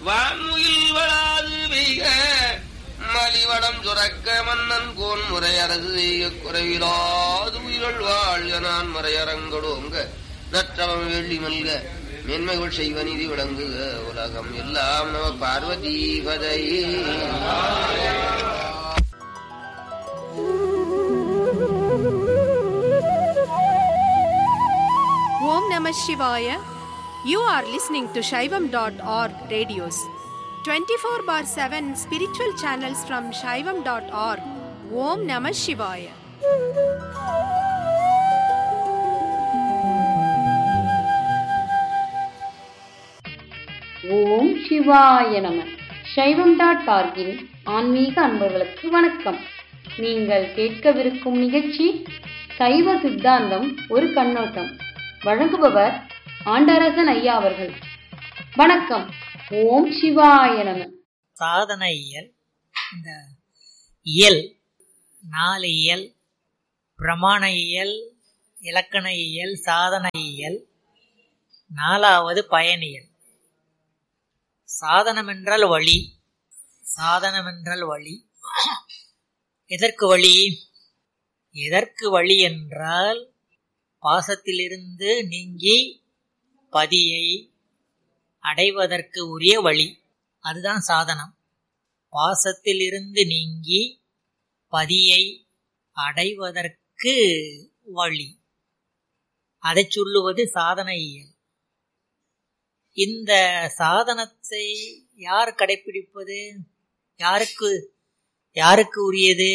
வான்முகில் வளாது பெய்க மலிவடம் சுரக்க மன்னன் கோன் முறையரசு செய்ய குறைவிலாது உயிர்கள் வாழ்க நான் மறையரங்கடோங்க நற்றவம் வெள்ளி மல்க மேன்மைகள் செய்வ நீதி விளங்குக உலகம் எல்லாம் நம பார்வதி பதையே Om Namah Shivaya. You are listening to Shaivam.org radios. 24 bar 7 spiritual channels from Shaivam.org. Om Namah Shivaya. ஓம் சிவாய நம சைவம் டாட் ஆர்கின் ஆன்மீக அன்பர்களுக்கு வணக்கம் நீங்கள் கேட்கவிருக்கும் நிகழ்ச்சி சைவ சித்தாந்தம் ஒரு கண்ணோட்டம் வழங்குபவர் ஆண்டரசன் ஐயா அவர்கள் வணக்கம் ஓம் சிவாய நம சாதன இயல் இந்த இயல் நாலு இயல் பிரமாண இயல் இலக்கண இயல் சாதன இயல் நாலாவது பயனியல் சாதனம் என்றால் வழி சாதனம் என்றால் வழி எதற்கு வழி எதற்கு வழி என்றால் பாசத்திலிருந்து நீங்கி பதியை அடைவதற்கு உரிய வழி அதுதான் சாதனம் பாசத்திலிருந்து நீங்கி பதியை அடைவதற்கு வழி அதை சொல்லுவது சாதன இயல் இந்த சாதனத்தை யார் கடைபிடிப்பது யாருக்கு யாருக்கு உரியது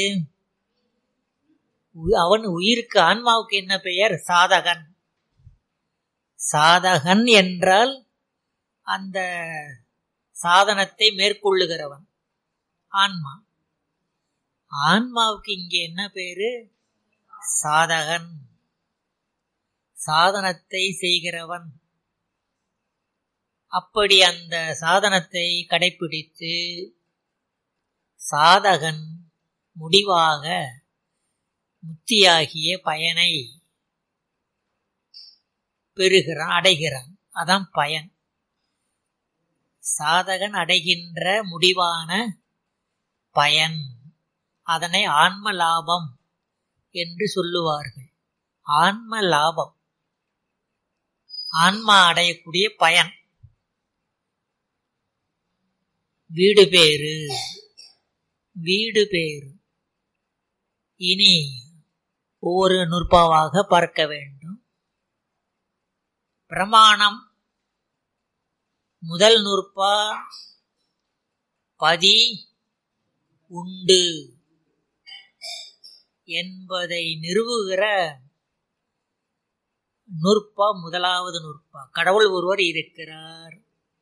உ- அவன் உயிருக்கு ஆன்மாவுக்கு என்ன பெயர் சாதகன் சாதகன் என்றால் அந்த சாதனத்தை மேற்கொள்ளுகிறவன் ஆன்மா ஆன்மாவுக்கு இங்கே என்ன பேரு சாதகன் சாதனத்தை செய்கிறவன் அப்படி அந்த சாதனத்தை கடைபிடித்து சாதகன் முடிவாக முத்தியாகிய பயனை பெறுகிறான் அடைகிறான் அதான் பயன் சாதகன் அடைகின்ற முடிவான பயன் அதனை ஆன்ம லாபம் என்று சொல்லுவார்கள் ஆன்ம லாபம் ஆன்மா அடையக்கூடிய பயன் வீடு பேரு வீடு பேரு இனி ஒவ்வொரு நுட்பாவாக பார்க்க வேண்டும் பிரமாணம் முதல் நுற்பா பதி உண்டு என்பதை நிறுவுகிற நுற்பா முதலாவது நுற்பா கடவுள் ஒருவர் இருக்கிறார்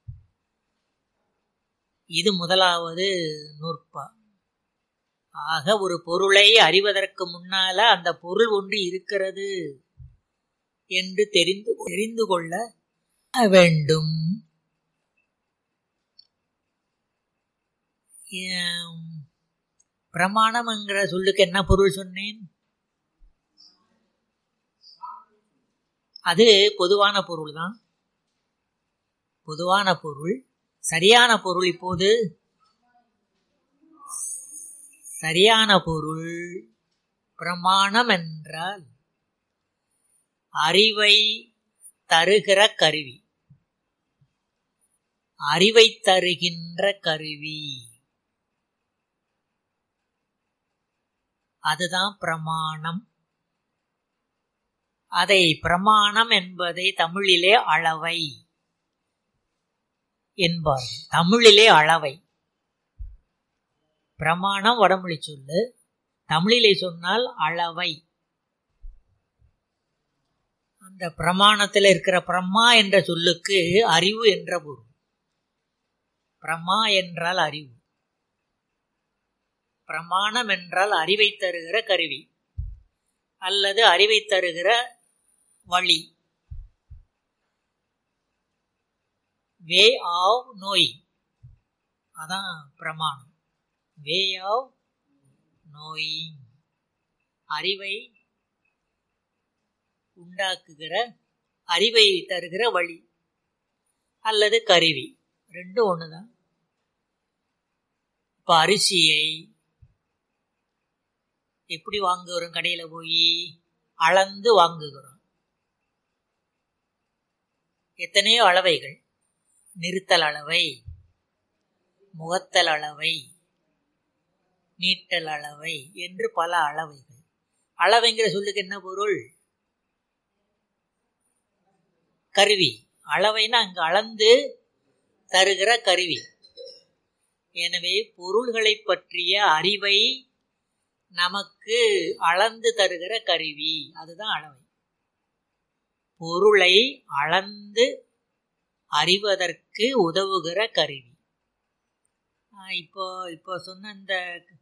இது முதலாவது நூற்பா ஆக ஒரு பொருளை அறிவதற்கு முன்னால அந்த பொருள் ஒன்று இருக்கிறது என்று தெரிந்து தெரிந்து கொள்ள வேண்டும் ஏம், பிரமாணம் என்கிற சொல்லுக்கு என்ன பொருள் சொன்னேன் அது பொதுவான பொருள் தான் பொதுவான பொருள் சரியான பொருள் இப்போது சரியான பொருள் பிரமாணம் என்றால் அறிவை தருகிற கருவி அறிவை தருகின்ற கருவி அதுதான் பிரமாணம் அதை பிரமாணம் என்பதை தமிழிலே அளவை என்பார்கள் தமிழிலே அளவை பிரமாணம் வடமொழி சொல்லு தமிழிலே சொன்னால் அளவை அந்த பிரமாணத்தில் இருக்கிற பிரம்மா என்ற சொல்லுக்கு அறிவு என்ற பொருள் பிரமா என்றால் அறிவு பிரமாணம் என்றால் அறிவை தருகிற கருவி அல்லது அறிவை தருகிற வழி வே ஆவ் நோய் அதான் பிரமாணம் வே ஆவ் நோய் அறிவை உண்டாக்குகிற அறிவை தருகிற வழி அல்லது கருவி ரெண்டும் ஒண்ணுதான் இப்ப அரிசியை எப்படி வாங்குகிறோம் கடையில போய் அளந்து வாங்குகிறோம் எத்தனையோ அளவைகள் நிறுத்தல் அளவை முகத்தல் அளவை நீட்டல் அளவை என்று பல அளவைகள் அளவைங்கிற சொல்லுக்கு என்ன பொருள் கருவி அளவைன்னா அங்கு அளந்து தருகிற கருவி எனவே பொருள்களை பற்றிய அறிவை நமக்கு அளந்து தருகிற கருவி அதுதான் அளவை பொருளை அளந்து அறிவதற்கு உதவுகிற கருவி இப்போ இப்போ சொன்ன இந்த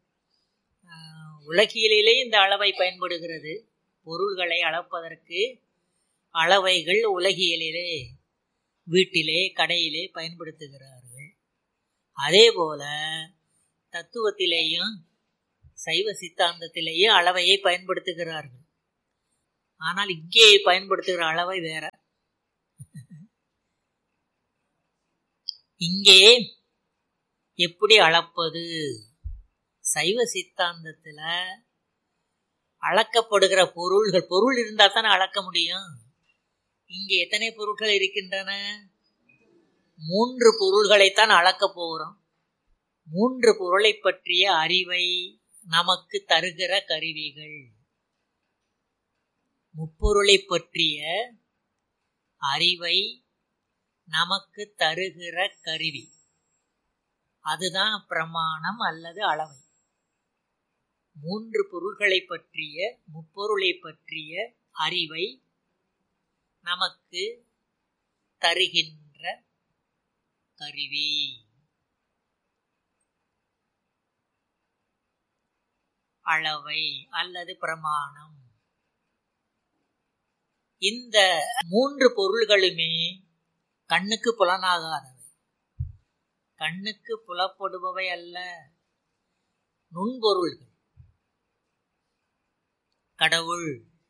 உலகியலிலே இந்த அளவை பயன்படுகிறது பொருள்களை அளப்பதற்கு அளவைகள் உலகியலிலே வீட்டிலே கடையிலே பயன்படுத்துகிறார்கள் அதே போல தத்துவத்திலேயும் சைவ சித்தாந்தத்திலேயும் அளவையை பயன்படுத்துகிறார்கள் ஆனால் இங்கே பயன்படுத்துகிற அளவை வேற இங்கே எப்படி அளப்பது சைவ சித்தாந்தத்துல அளக்கப்படுகிற பொருள்கள் பொருள் இருந்தா தானே அளக்க முடியும் இங்கே எத்தனை பொருட்கள் இருக்கின்றன மூன்று பொருள்களைத்தான் அளக்கப் போகிறோம் மூன்று பொருளை பற்றிய அறிவை நமக்கு தருகிற கருவிகள் முப்பொருளை பற்றிய அறிவை நமக்கு தருகிற கருவி அதுதான் பிரமாணம் அல்லது அளவை மூன்று பொருள்களை பற்றிய முப்பொருளை பற்றிய அறிவை நமக்கு தருகின்ற கருவி அளவை அல்லது பிரமாணம் இந்த மூன்று பொருள்களுமே கண்ணுக்கு புலனாகாதவை கண்ணுக்கு புலப்படுபவை அல்ல நுண்பொருள்கள் கடவுள்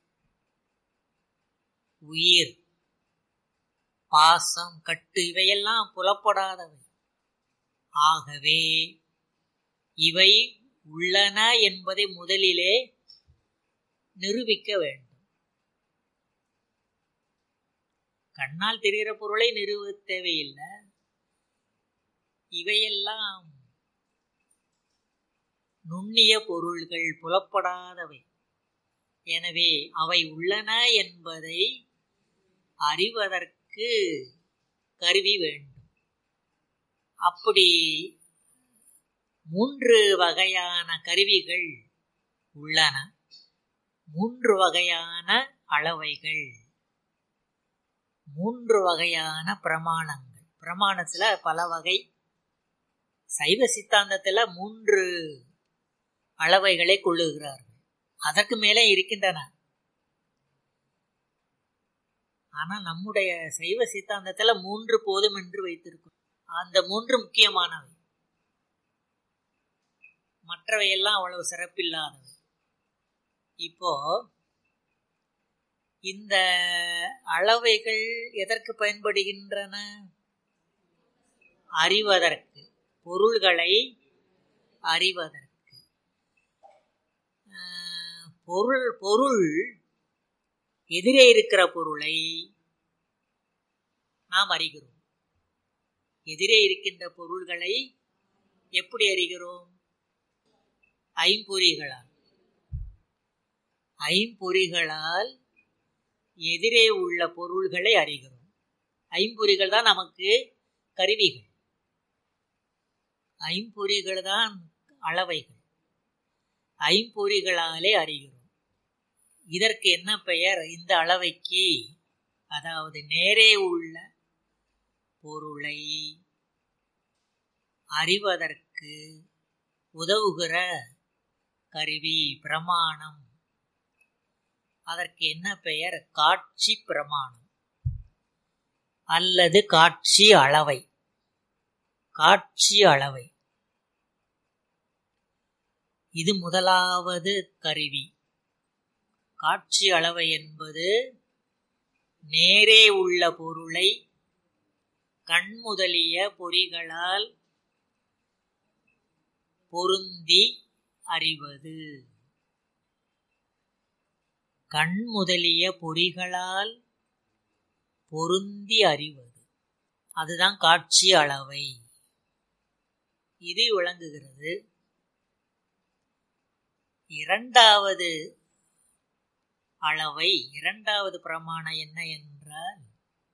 உயிர் பாசம் கட்டு இவையெல்லாம் புலப்படாதவை ஆகவே இவை உள்ளன என்பதை முதலிலே நிரூபிக்க வேண்டும் கண்ணால் தெரிகிற பொருளை நிறுவ தேவையில்லை இவையெல்லாம் நுண்ணிய பொருள்கள் புலப்படாதவை எனவே அவை உள்ளன என்பதை அறிவதற்கு கருவி வேண்டும் அப்படி மூன்று வகையான கருவிகள் உள்ளன மூன்று வகையான அளவைகள் மூன்று வகையான பிரமாணங்கள் பிரமாணத்துல பல வகை சைவ சித்தாந்தத்துல மூன்று அளவைகளை கொள்ளுகிறார்கள் அதற்கு மேலே இருக்கின்றன ஆனா நம்முடைய சைவ சித்தாந்தத்துல மூன்று போதும் என்று வைத்திருக்கும் அந்த மூன்று முக்கியமானவை மற்றவையெல்லாம் அவ்வளவு சிறப்பில்லாதவை இப்போ இந்த அளவைகள் எதற்கு பயன்படுகின்றன அறிவதற்கு பொருள்களை அறிவதற்கு பொருள் பொருள் எதிரே இருக்கிற பொருளை நாம் அறிகிறோம் எதிரே இருக்கின்ற பொருள்களை எப்படி அறிகிறோம் ஐம்பொறிகளால் ஐம்பொறிகளால் எதிரே உள்ள பொருள்களை அறிகிறோம் ஐம்பொறிகள் தான் நமக்கு கருவிகள் ஐம்பொறிகள் தான் அளவைகள் ஐம்பொறிகளாலே அறிகிறோம் இதற்கு என்ன பெயர் இந்த அளவைக்கு அதாவது நேரே உள்ள பொருளை அறிவதற்கு உதவுகிற கருவி பிரமாணம் அதற்கு என்ன பெயர் காட்சி பிரமாணம் அல்லது காட்சி அளவை காட்சி அளவை இது முதலாவது கருவி காட்சி அளவை என்பது நேரே உள்ள பொருளை கண் முதலிய பொறிகளால் பொருந்தி அறிவது கண் முதலிய பொறிகளால் பொருந்தி அறிவது அதுதான் காட்சி அளவை இது விளங்குகிறது இரண்டாவது அளவை இரண்டாவது பிரமாணம் என்ன என்றால்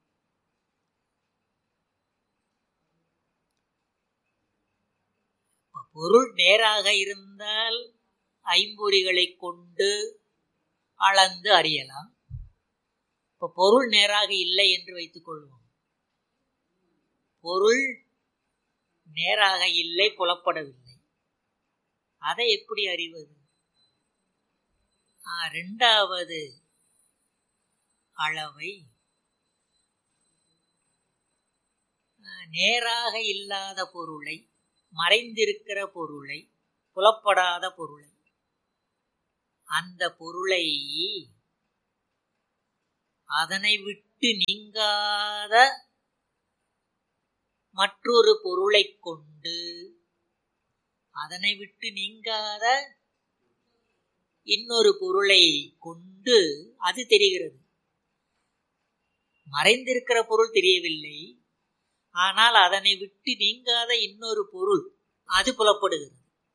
பொருள் நேராக இருந்தால் ஐம்பொறிகளை கொண்டு அளந்து அறியலாம் இப்ப பொருள் நேராக இல்லை என்று வைத்துக் கொள்வோம் பொருள் நேராக இல்லை புலப்படவில்லை அதை எப்படி அறிவது ரெண்டாவது அளவை நேராக இல்லாத பொருளை மறைந்திருக்கிற பொருளை புலப்படாத பொருளை அந்த பொருளை அதனை விட்டு நீங்காத மற்றொரு பொருளை கொண்டு அதனை விட்டு நீங்காத இன்னொரு பொருளை கொண்டு அது தெரிகிறது மறைந்திருக்கிற பொருள் தெரியவில்லை ஆனால் அதனை விட்டு நீங்காத இன்னொரு பொருள் அது புலப்படுகிறது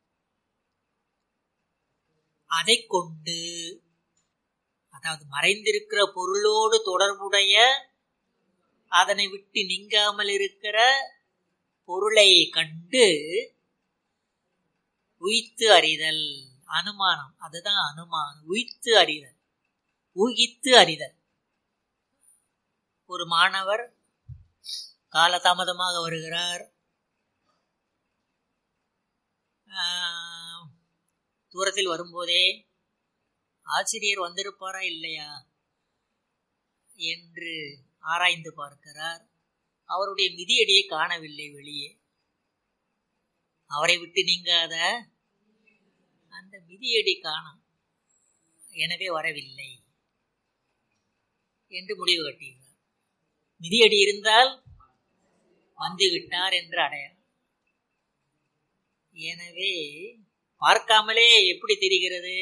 அதை கொண்டு அதாவது மறைந்திருக்கிற பொருளோடு தொடர்புடைய அதனை விட்டு நீங்காமல் இருக்கிற பொருளை கண்டு உய்த்து அறிதல் அனுமானம் அதுதான் அனுமானம் உய்த்து அறிதல் ஊகித்து அறிதல் ஒரு மாணவர் காலதாமதமாக வருகிறார் தூரத்தில் வரும்போதே ஆசிரியர் வந்திருப்பாரா இல்லையா என்று ஆராய்ந்து பார்க்கிறார் அவருடைய மிதியடியை காணவில்லை வெளியே அவரை விட்டு நீங்காத அந்த மிதியடி காணும் எனவே வரவில்லை என்று முடிவு கட்டுகிறார் மிதியடி இருந்தால் வந்துவிட்டார் என்று அடையாளம் எனவே பார்க்காமலே எப்படி தெரிகிறது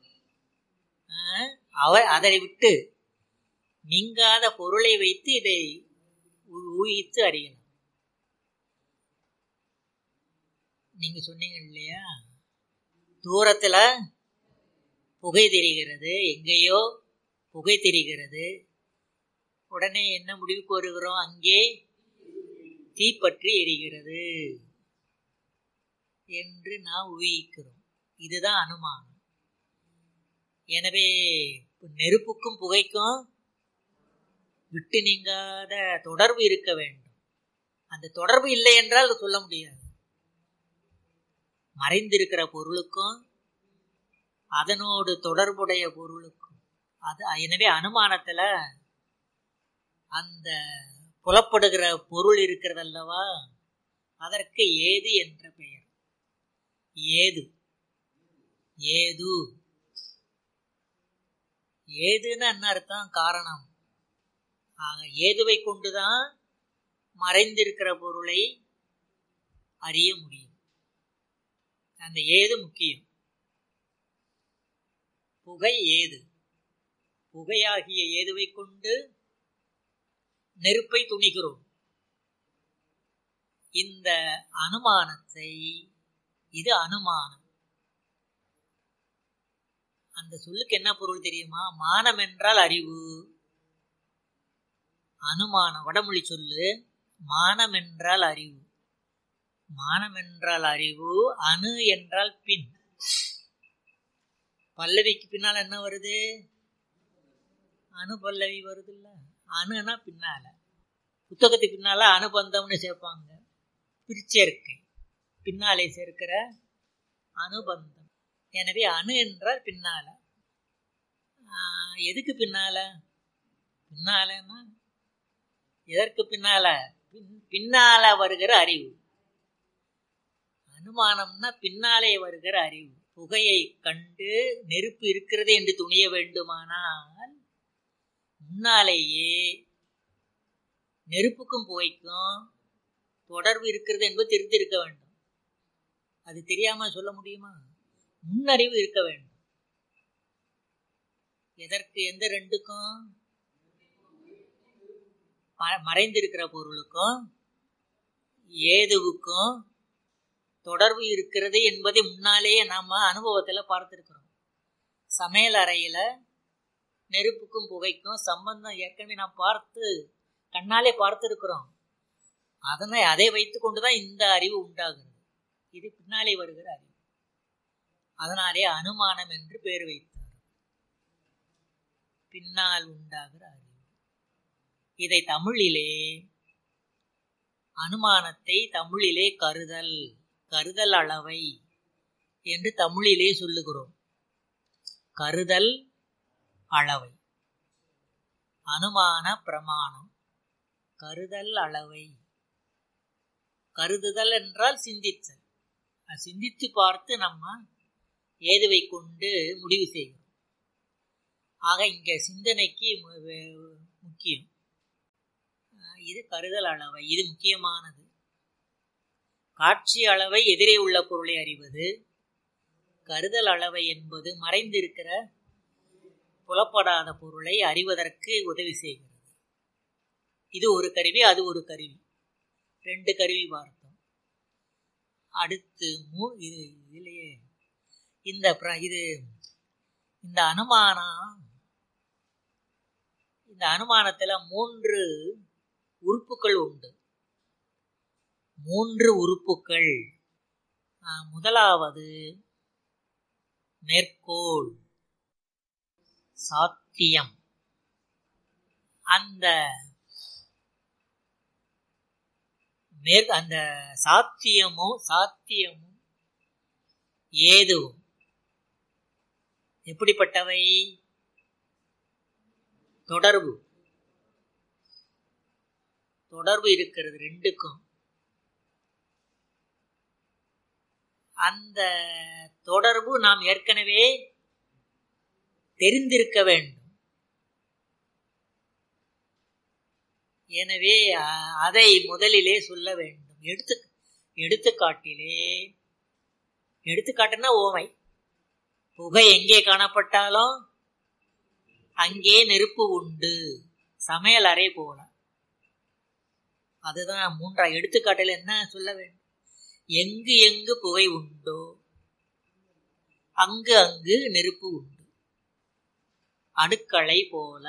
அவர் அதை விட்டு நீங்காத பொருளை வைத்து இதை ஊகித்து அறியலாம் நீங்க சொன்னீங்க இல்லையா தூரத்துல புகை தெரிகிறது எங்கேயோ புகை தெரிகிறது உடனே என்ன முடிவுக்கு வருகிறோம் அங்கே தீப்பற்றி எரிகிறது என்று நாம் ஊகிக்கிறோம் இதுதான் அனுமானம் எனவே நெருப்புக்கும் புகைக்கும் விட்டு நீங்காத தொடர்பு இருக்க வேண்டும் அந்த தொடர்பு இல்லை என்றால் சொல்ல முடியாது மறைந்திருக்கிற பொருளுக்கும் அதனோடு தொடர்புடைய பொருளுக்கும் அது எனவே அனுமானத்துல அந்த புலப்படுகிற பொருள் இருக்கிறதல்லவா அதற்கு ஏது என்ற பெயர் ஏது ஏது ஏதுன்னு என்ன அர்த்தம் காரணம் ஆக ஏதுவை கொண்டுதான் மறைந்திருக்கிற பொருளை அறிய முடியும் அந்த ஏது முக்கியம் புகை ஏது புகையாகிய ஏதுவை கொண்டு நெருப்பை துணிகிறோம் இந்த அனுமானத்தை இது அனுமானம் அந்த சொல்லுக்கு என்ன பொருள் தெரியுமா மானம் என்றால் அறிவு அனுமானம் வடமொழி சொல்லு மானம் என்றால் அறிவு மானம் என்றால் அறிவு அணு என்றால் பின் பல்லவிக்கு பின்னால் என்ன வருது அணு பல்லவி வருது இல்ல அணுனா பின்னால புத்தகத்துக்கு பின்னால அனுபந்தம்னு சேர்ப்பாங்க பிரிச்சேர்க்கை பின்னாலே சேர்க்கிற அனுபந்தம் எனவே அணு என்றால் பின்னால எதுக்கு பின்னால பின்னாலன்னா எதற்கு பின்னால பின்னால வருகிற அறிவு அனுமானம்னா பின்னாலே வருகிற அறிவு புகையை கண்டு நெருப்பு இருக்கிறது என்று துணிய வேண்டுமானால் முன்னாலேயே நெருப்புக்கும் புகைக்கும் தொடர்பு இருக்கிறது என்பது தெரிந்திருக்க வேண்டும் அது தெரியாம சொல்ல முடியுமா முன்னறிவு இருக்க வேண்டும் எதற்கு எந்த ரெண்டுக்கும் ம- மறைந்திருக்கிற பொருளுக்கும் ஏதுவுக்கும் தொடர்பு இருக்கிறது என்பதை முன்னாலேயே நாம அனுபவத்துல பார்த்திருக்கிறோம் சமையல் அறையில நெருப்புக்கும் புகைக்கும் சம்பந்தம் ஏற்கனவே நாம் பார்த்து கண்ணாலே பார்த்திருக்கிறோம் அதனை அதை வைத்துக் கொண்டுதான் இந்த அறிவு உண்டாகிறது இது பின்னாலே வருகிற அறிவு அதனாலே அனுமானம் என்று பெயர் வைத்தார் பின்னால் உண்டாகிற அறிவு இதை தமிழிலே அனுமானத்தை தமிழிலே கருதல் கருதல் அளவை என்று தமிழிலே சொல்லுகிறோம் கருதல் அளவை அனுமான பிரமாணம் கருதல் அளவை கருதுதல் என்றால் சிந்தித்தல் அஹ் சிந்தித்து பார்த்து நம்ம ஏதுவை கொண்டு முடிவு செய்கிறோம் ஆக இங்க சிந்தனைக்கு மு- வே- முக்கியம் அஹ் இது கருதல் அளவை இது முக்கியமானது காட்சி அளவை எதிரே உள்ள பொருளை அறிவது கருதல் அளவை என்பது மறைந்திருக்கிற புலப்படாத பொருளை அறிவதற்கு உதவி செய்கிறது இது ஒரு கருவி அது ஒரு கருவி ரெண்டு கருவி பார்த்தோம் அடுத்து மூ இது இதுலயே இந்த பிர- இது இந்த அனுமானம் இந்த அனுமானத்துல மூன்று உறுப்புகள் உண்டு மூன்று உறுப்புகள் ஆஹ், முதலாவது மேற்கோள் சாத்தியம் அந்த மேற் அந்த சாத்தியமும் சாத்தியமும் ஏதுவும் எப்படிப்பட்டவை தொடர்பு தொடர்பு இருக்கிறது ரெண்டுக்கும் அந்த தொடர்பு நாம் ஏற்கனவே தெரிந்திருக்க வேண்டும் எனவே அ- அதை முதலிலே சொல்ல வேண்டும் எடுத்து எடுத்துக்காட்டிலே எடுத்துக்காட்டுனா ஓமை புகை எங்கே காணப்பட்டாலும் அங்கே நெருப்பு உண்டு சமையல் அறை போல அதுதான் மூன்றா எடுத்துக்காட்டில் என்ன சொல்ல வேண்டும் எங்கு எங்கு புகை உண்டோ அங்கு அங்கு நெருப்பு உண்டு அடுக்களை போல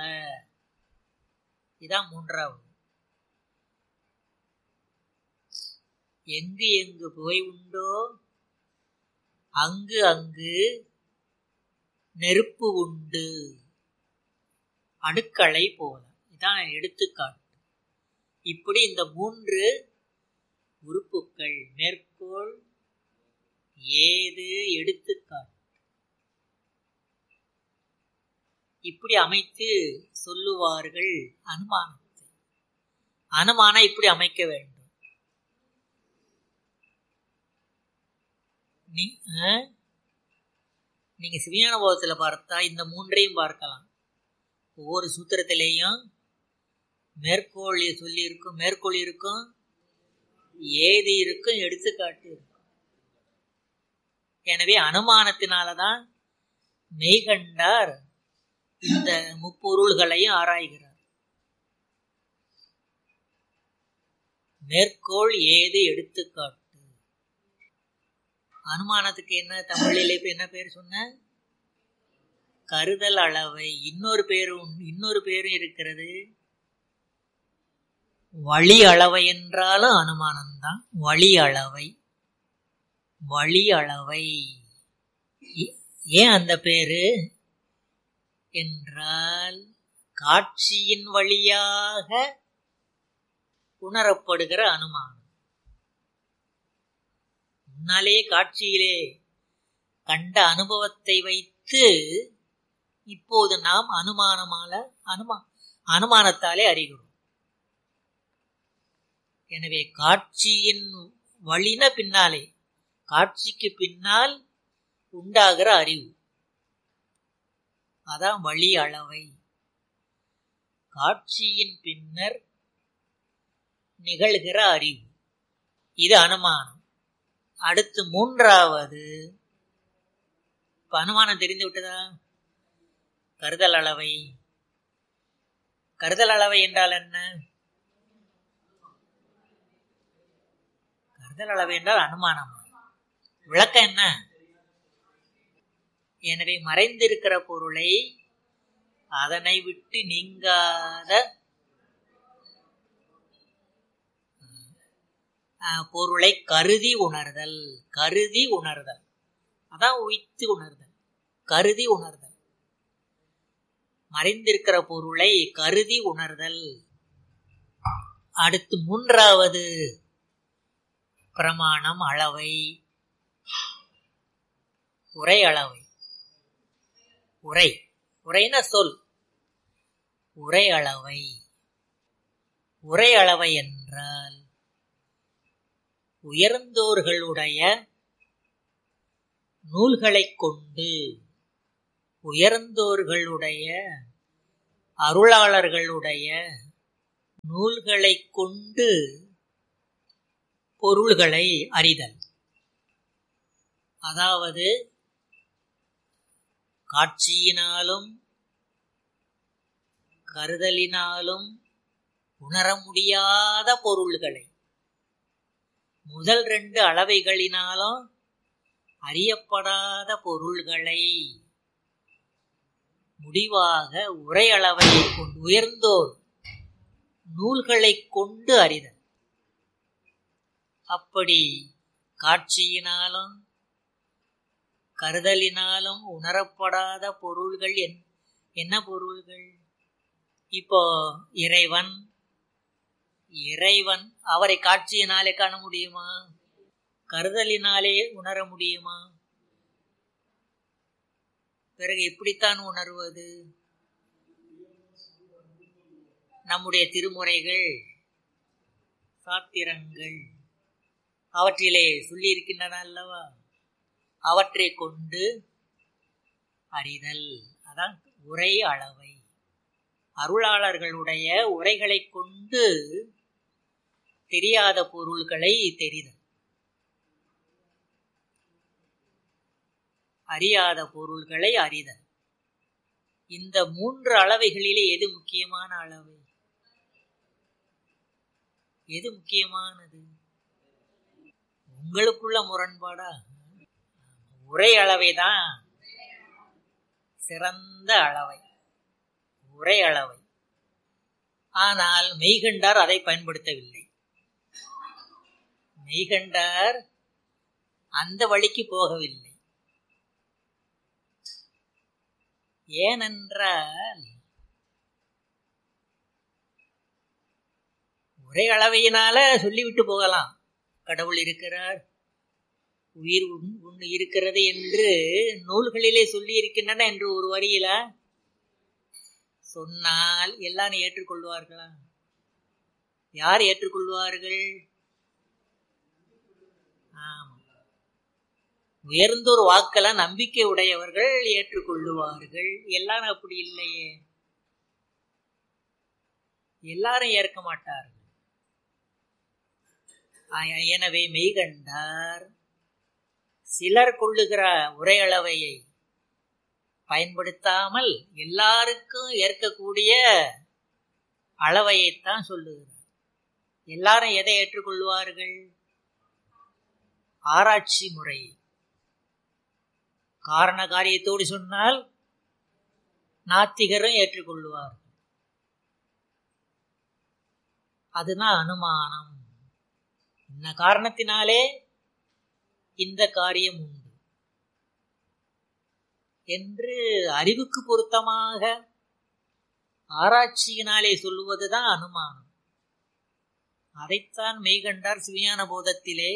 இதான் மூன்றாவது எங்கு எங்கு புகை உண்டோ அங்கு அங்கு நெருப்பு உண்டு அடுக்களை போல இதான் எடுத்துக்காட்டு இப்படி இந்த மூன்று உறுப்புக்கள் மேற்கோள் ஏது எடுத்துக்காட்டு இப்படி அமைத்து சொல்லுவார்கள் அனுமானத்தை அனுமானம் இப்படி அமைக்க வேண்டும் நீ ஆ? நீங்க சிவியான போதத்துல பார்த்தா இந்த மூன்றையும் பார்க்கலாம் ஒவ்வொரு சூத்திரத்திலேயும் மேற்கோள் சொல்லி இருக்கும் மேற்கோள் இருக்கும் ஏது இருக்கும் எடுத்துக்காட்டு இருக்கும் எனவே அனுமானத்தினாலதான் மெய்கண்டார் இந்த முப்பொருள்களையும் ஆராய்கிறார் மேற்கோள் ஏது எடுத்துக்காட்டு அனுமானத்துக்கு என்ன தமிழில் இப்ப என்ன பேர் சொன்ன கருதல் அளவை இன்னொரு பேரும் இன்னொரு பேரும் இருக்கிறது வழி அளவை என்றாலும் அனுமானம்தான் வழி அளவை வழி அளவை ஏ- ஏன் அந்த பேரு என்றால் காட்சியின் வழியாக உணரப்படுகிற அனுமானம் முன்னாலே காட்சியிலே கண்ட அனுபவத்தை வைத்து இப்போது நாம் அனுமானமால அனுமா அனுமானத்தாலே அறிகிறோம் எனவே காட்சியின் வழின பின்னாலே காட்சிக்கு பின்னால் உண்டாகிற அறிவு அதான் வழி அளவை காட்சியின் பின்னர் நிகழ்கிற அறிவு இது அனுமானம் அடுத்து மூன்றாவது இப்ப அனுமானம் தெரிந்து விட்டதா கருதல் அளவை கருதல் அளவை என்றால் என்ன கருதல் அளவை என்றால் அனுமானம் விளக்கம் என்ன எனவே மறைந்திருக்கிற பொருளை அதனை விட்டு நீங்காத அஹ், பொருளை கருதி உணர்தல் கருதி உணர்தல் அதான் உய்த்து உணர்தல் கருதி உணர்தல் மறைந்திருக்கிற பொருளை கருதி உணர்தல் அடுத்து மூன்றாவது பிரமாணம் அளவை உரை அளவை உரை உரைன சொல் உரை அளவை உரை அளவை என்றால் உயர்ந்தோர்களுடைய நூல்களைக் கொண்டு உயர்ந்தோர்களுடைய அருளாளர்களுடைய நூல்களைக் கொண்டு பொருள்களை அறிதல் அதாவது காட்சியினாலும் கருதலினாலும் உணர முடியாத பொருள்களை முதல் ரெண்டு அளவைகளினாலும் அறியப்படாத பொருள்களை முடிவாக உரை அளவை கொண்டு உயர்ந்தோர் நூல்களைக் கொண்டு அறிதல் அப்படி காட்சியினாலும் கருதலினாலும் உணரப்படாத பொருள்கள் என்- என்ன பொருள்கள் இப்போ இறைவன் இறைவன் அவரை காட்சியினாலே காண முடியுமா கருதலினாலே உணர முடியுமா பிறகு எப்படித்தான் உணர்வது நம்முடைய திருமுறைகள் சாத்திரங்கள் அவற்றிலே சொல்லியிருக்கின்றன அல்லவா அவற்றை கொண்டு அறிதல் அதான் உரை அளவை அருளாளர்களுடைய உரைகளைக் கொண்டு தெரியாத பொருள்களை தெரிதல் அறியாத பொருள்களை அறிதல் இந்த மூன்று அளவைகளிலே எது முக்கியமான அளவை எது முக்கியமானது உங்களுக்குள்ள முரண்பாடா உரை அளவைதான் சிறந்த அளவை உரை அளவை ஆனால் மெய்கண்டார் அதை பயன்படுத்தவில்லை மெய்கண்டார் அந்த வழிக்கு போகவில்லை ஏனென்றால் ஒரே அளவையினால சொல்லிவிட்டு போகலாம் கடவுள் இருக்கிறார் உயிர் உண்- உண் இருக்கிறது என்று நூல்களிலே சொல்லி இருக்கின்றன என்று ஒரு வரியில சொன்னால் எல்லாரும் ஏற்றுக்கொள்வார்களா யார் ஏற்றுக்கொள்வார்கள் ஆமா உயர்ந்த ஒரு வாக்கெல்லாம் நம்பிக்கை உடையவர்கள் ஏற்றுக்கொள்ளுவார்கள் எல்லாரும் அப்படி இல்லையே எல்லாரும் ஏற்க மாட்டார்கள் ஆய- எனவே மெய்கண்டார் சிலர் கொள்ளுகிற உரையளவையை பயன்படுத்தாமல் எல்லாருக்கும் ஏற்கக்கூடிய அளவையைத்தான் சொல்லுகிறார் எல்லாரும் எதை ஏற்றுக்கொள்வார்கள் ஆராய்ச்சி முறை காரண காரியத்தோடு சொன்னால் நாத்திகரும் ஏற்றுக்கொள்வார் அதுதான் அனுமானம் இந்த காரணத்தினாலே இந்த காரியம் உண்டு என்று அறிவுக்கு பொருத்தமாக ஆராய்ச்சியினாலே சொல்லுவதுதான் அனுமானம் அதைத்தான் மெய்கண்டார் சிவியான போதத்திலே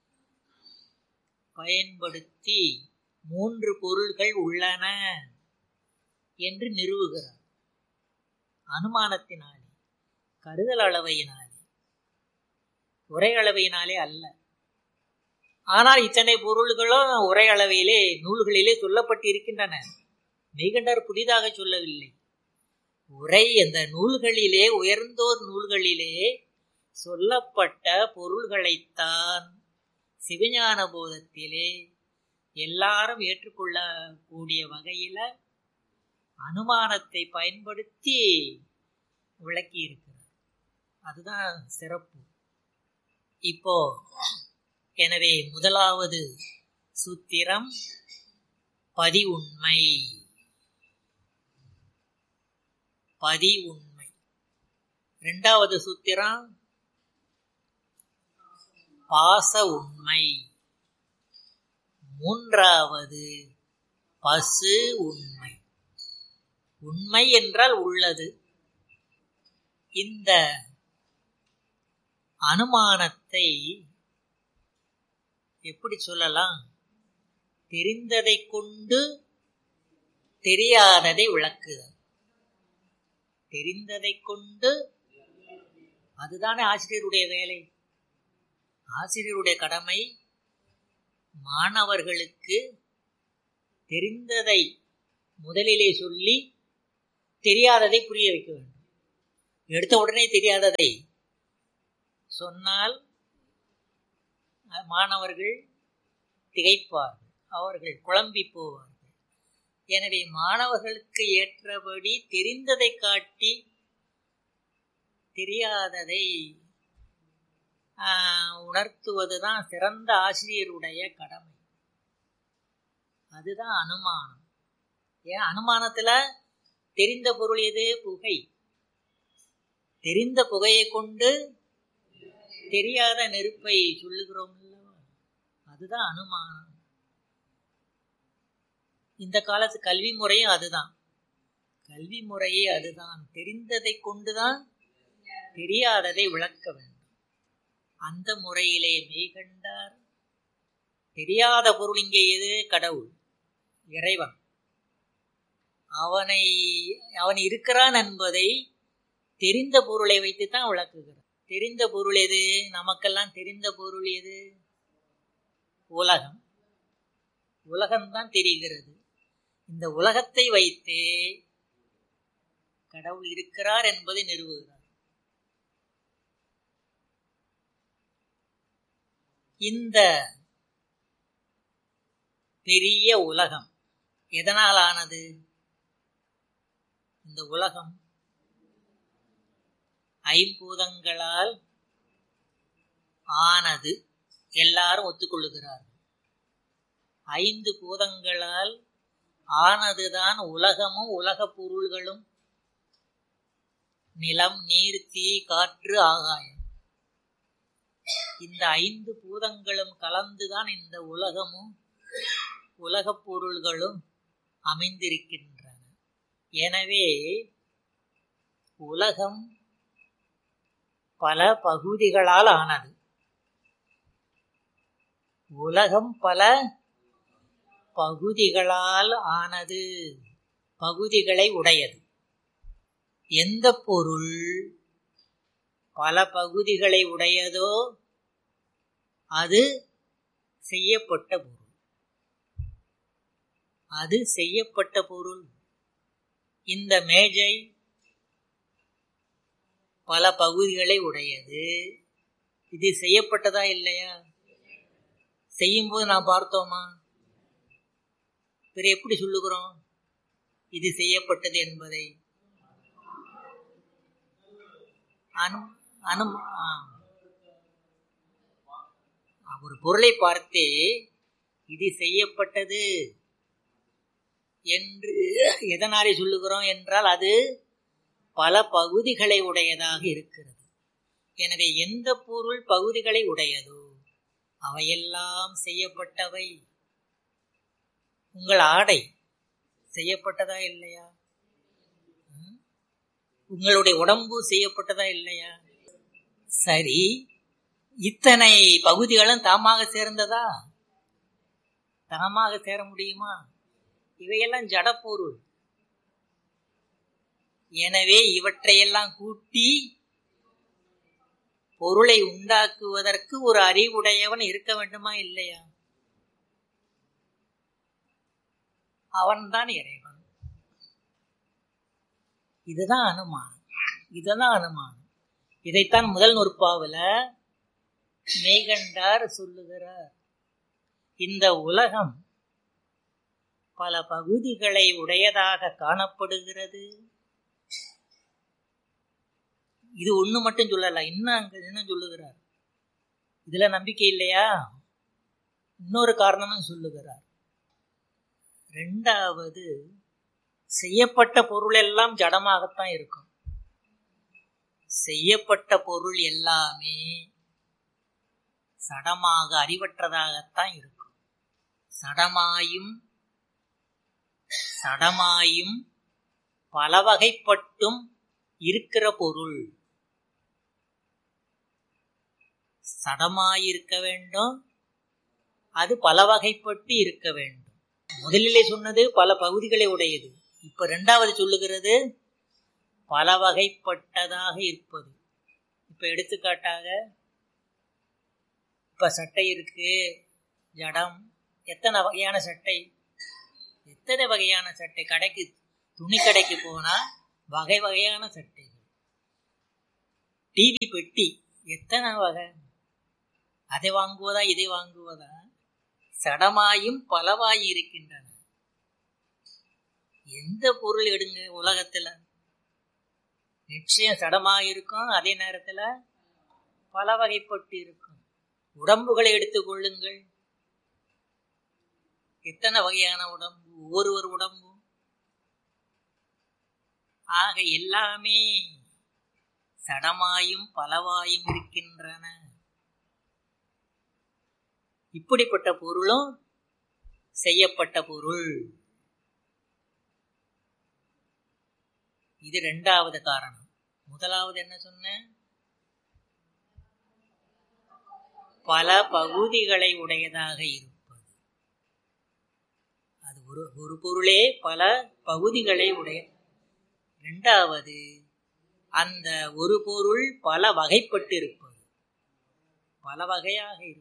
பயன்படுத்தி மூன்று பொருள்கள் உள்ளன என்று நிறுவுகிறார் அனுமானத்தினாலே கருதல் அளவையினாலே உரை அளவையினாலே அல்ல ஆனால் இத்தனை பொருள்களும் உரை அளவையிலே நூல்களிலே சொல்லப்பட்டிருக்கின்றன மெய்கண்டார் புதிதாக சொல்லவில்லை உரை அந்த நூல்களிலே உயர்ந்தோர் நூல்களிலே சொல்லப்பட்ட பொருள்களைத்தான் சிவஞான போதத்திலே எல்லாரும் ஏற்றுக்கொள்ளக்கூடிய வகையில அனுமானத்தை பயன்படுத்தி விளக்கி இருக்கிறார் அதுதான் சிறப்பு இப்போ எனவே முதலாவது சூத்திரம் பதி உண்மை பதி உண்மை இரண்டாவது சூத்திரம் பாச உண்மை மூன்றாவது பசு உண்மை உண்மை என்றால் உள்ளது இந்த அனுமானத்தை எப்படி சொல்லலாம் தெரிந்ததை கொண்டு தெரியாததை விளக்குதல் தெரிந்ததை கொண்டு அதுதானே ஆசிரியருடைய வேலை ஆசிரியருடைய கடமை மாணவர்களுக்கு தெரிந்ததை முதலிலே சொல்லி தெரியாததை புரிய வைக்க வேண்டும் எடுத்த உடனே தெரியாததை சொன்னால் மாணவர்கள் திகைப்பார்கள் அவர்கள் குழம்பி போவார்கள் எனவே மாணவர்களுக்கு ஏற்றபடி தெரிந்ததை காட்டி தெரியாததை உணர்த்துவதுதான் சிறந்த ஆசிரியருடைய கடமை அதுதான் அனுமானம் ஏன் அனுமானத்துல தெரிந்த பொருள் எது புகை தெரிந்த புகையை கொண்டு தெரியாத நெருப்பை சொல்லுகிறோம் அதுதான் அனுமானம் இந்த காலத்து கல்வி முறையும் அதுதான் கல்வி முறையே அதுதான் தெரிந்ததை கொண்டுதான் தெரியாததை விளக்க வேண்டும் அந்த முறையிலே மெய்கண்டார் தெரியாத பொருள் இங்கே எது கடவுள் இறைவன் அவனை அவன் இருக்கிறான் என்பதை தெரிந்த பொருளை வைத்துத்தான் விளக்குகிறார் தெரிந்த பொருள் எது நமக்கெல்லாம் தெரிந்த பொருள் எது உலகம் உலகம்தான் தெரிகிறது இந்த உலகத்தை வைத்தே கடவுள் இருக்கிறார் என்பதை நிறுவுகிறார் இந்த பெரிய உலகம் எதனால் ஆனது இந்த உலகம் ஐம்பூதங்களால் ஆனது எல்லாரும் ஒத்துக்கொள்ளுகிறார்கள் ஐந்து பூதங்களால் ஆனதுதான் உலகமும் உலக பொருள்களும் நிலம் நீர் தீ காற்று ஆகாயம் இந்த ஐந்து பூதங்களும் கலந்துதான் இந்த உலகமும் உலகப் பொருள்களும் அமைந்திருக்கின்றன எனவே உலகம் பல பகுதிகளால் ஆனது உலகம் பல பகுதிகளால் ஆனது பகுதிகளை உடையது எந்த பொருள் பல பகுதிகளை உடையதோ அது செய்யப்பட்ட பொருள் அது செய்யப்பட்ட பொருள் இந்த மேஜை பல பகுதிகளை உடையது இது செய்யப்பட்டதா இல்லையா செய்யும்போது நான் பார்த்தோமா பிற எப்படி சொல்லுகிறோம் இது செய்யப்பட்டது என்பதை அனு அனு ஒரு பொருளை பார்த்தே இது செய்யப்பட்டது என்று எதனாலே சொல்லுகிறோம் என்றால் அது பல பகுதிகளை உடையதாக இருக்கிறது எனவே எந்த பொருள் பகுதிகளை உடையதோ அவையெல்லாம் செய்யப்பட்டவை உங்கள் ஆடை செய்யப்பட்டதா இல்லையா உங்களுடைய உடம்பு செய்யப்பட்டதா இல்லையா சரி இத்தனை பகுதிகளும் தாமாக சேர்ந்ததா தாமாக சேர முடியுமா இவையெல்லாம் ஜடப்பொருள் எனவே இவற்றையெல்லாம் கூட்டி பொருளை உண்டாக்குவதற்கு ஒரு அறிவுடையவன் இருக்க வேண்டுமா இல்லையா அவன்தான் இறைவன் இதுதான் அனுமானம் இதுதான் அனுமானம் இதைத்தான் முதல் நூற்பாவில் மெய்கண்டார் சொல்லுகிறார் இந்த உலகம் பல பகுதிகளை உடையதாக காணப்படுகிறது இது ஒண்ணு மட்டும் சொல்லல இன்னும் அங்க இன்னும் சொல்லுகிறார் இதுல நம்பிக்கை இல்லையா இன்னொரு காரணமும் சொல்லுகிறார் ரெண்டாவது செய்யப்பட்ட பொருள் எல்லாம் ஜடமாகத்தான் இருக்கும் செய்யப்பட்ட பொருள் எல்லாமே சடமாக அறிவற்றதாகத்தான் இருக்கும் சடமாயும் சடமாயும் பல வகைப்பட்டும் இருக்கிற பொருள் சடமாயிருக்க வேண்டும் அது பல வகைப்பட்டு இருக்க வேண்டும் முதலிலே சொன்னது பல பகுதிகளை உடையது இப்ப ரெண்டாவது சொல்லுகிறது பல வகைப்பட்டதாக இருப்பது இப்ப எடுத்துக்காட்டாக இப்ப சட்டை இருக்கு ஜடம் எத்தனை வகையான சட்டை எத்தனை வகையான சட்டை கடைக்கு துணி கடைக்கு போனா வகை வகையான சட்டைகள் டிவி பெட்டி எத்தனை வகை அதை வாங்குவதா இதை வாங்குவதா சடமாயும் பலவாயும் இருக்கின்றன எந்த பொருள் எடுங்க உலகத்துல நிச்சயம் சடமாக இருக்கும் அதே நேரத்துல பல வகைப்பட்டு இருக்கும் உடம்புகளை எடுத்துக் கொள்ளுங்கள் எத்தனை வகையான உடம்பு ஒவ்வொருவர் உடம்பும் ஆக எல்லாமே சடமாயும் பலவாயும் இருக்கின்றன இப்படிப்பட்ட பொருளும் செய்யப்பட்ட பொருள் இது ரெண்டாவது காரணம் முதலாவது என்ன சொன்ன பல பகுதிகளை உடையதாக இருப்பது அது ஒரு ஒரு பொருளே பல பகுதிகளை உடைய ரெண்டாவது அந்த ஒரு பொருள் பல வகைப்பட்டு இருப்பது பல வகையாக இருப்பது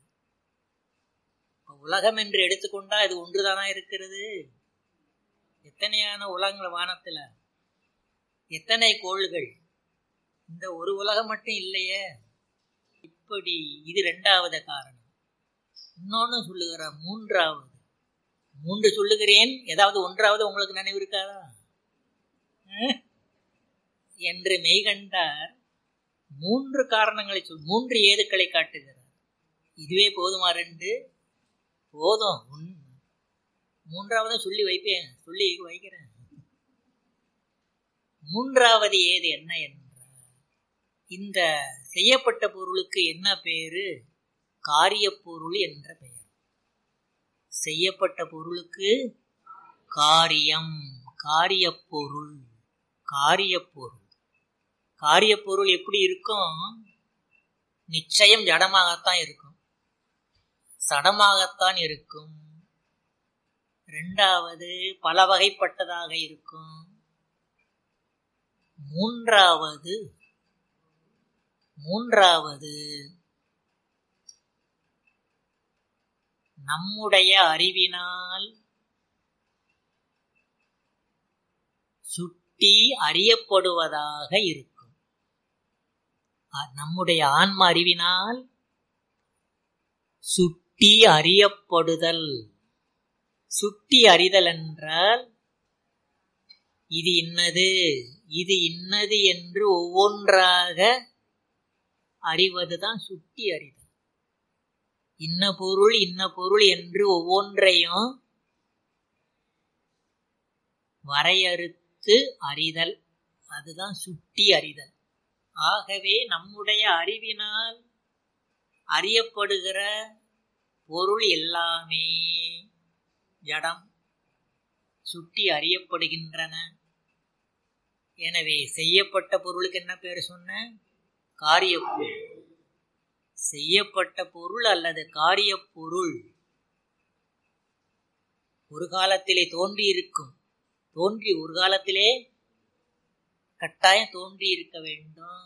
இப்ப உலகம் என்று எடுத்துக்கொண்டா இது ஒன்றுதானா இருக்கிறது எத்தனையான உலகங்கள் வானத்துல எத்தனை கோள்கள் இந்த ஒரு உலகம் மட்டும் இல்லையே இப்படி இது ரெண்டாவது காரணம் இன்னொன்னு சொல்லுகிற மூன்றாவது மூன்று சொல்லுகிறேன் ஏதாவது ஒன்றாவது உங்களுக்கு நினைவு இருக்காதா அஹ்? என்று மெய்கண்டார் மூன்று காரணங்களை சொல் மூன்று ஏதுக்களை காட்டுகிறார் இதுவே போதுமா ரெண்டு போதும் உன் மூன்றாவது சொல்லி வைப்பேன் சொல்லி வைக்கிறேன் மூன்றாவது ஏது என்ன என்றால் இந்த செய்யப்பட்ட பொருளுக்கு என்ன பேரு காரியப் பொருள் என்ற பெயர் செய்யப்பட்ட பொருளுக்கு காரியம் காரியப் பொருள் காரியப் பொருள் காரியப் பொருள் எப்படி இருக்கும் நிச்சயம் ஜடமாகத்தான் இருக்கும் சடமாகத்தான் இருக்கும் ரெண்டாவது பல வகைப்பட்டதாக இருக்கும் மூன்றாவது மூன்றாவது நம்முடைய அறிவினால் சுட்டி அறியப்படுவதாக இருக்கும் அ- நம்முடைய ஆன்ம அறிவினால் சுட்டி அறியப்படுதல் சுட்டி அறிதல் என்றால் இது இன்னது இது இன்னது என்று ஒவ்வொன்றாக அறிவதுதான் சுட்டி அறிதல் இன்ன பொருள் இன்ன பொருள் என்று ஒவ்வொன்றையும் வரையறுத்து அறிதல் அதுதான் சுட்டி அறிதல் ஆகவே நம்முடைய அறிவினால் அறியப்படுகிற பொருள் எல்லாமே ஜடம் சுட்டி அறியப்படுகின்றன எனவே செய்யப்பட்ட பொருளுக்கு என்ன பேர் சொன்ன காரியப் பொருள் செய்யப்பட்ட பொருள் அல்லது காரியப் பொருள் ஒரு காலத்திலே தோன்றி இருக்கும் தோன்றி ஒரு காலத்திலே கட்டாயம் தோன்றி இருக்க வேண்டும்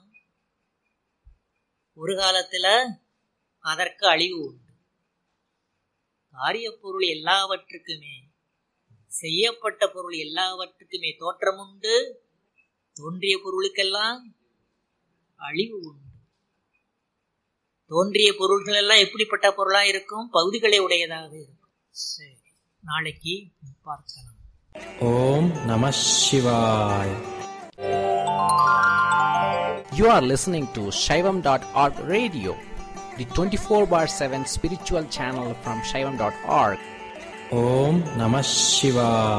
ஒரு காலத்துல அதற்கு அழிவு உண்டு காரியப் பொருள் எல்லாவற்றுக்குமே செய்யப்பட்ட பொருள் எல்லாவற்றுக்குமே தோற்றம் உண்டு தோன்றிய பொருளுக்கெல்லாம் அழிவு உண்டு தோன்றிய பொருள்கள் எல்லாம் எப்படிப்பட்ட பொருளா இருக்கும் பகுதிகளை உடையதாக இருக்கும் சரி நாளைக்கு பார்க்கலாம் Om Namah Shivaya. You are listening to Shaivam.org radio, the 24 bar 7 spiritual channel from Shaivam.org. Om Namah Shivaya.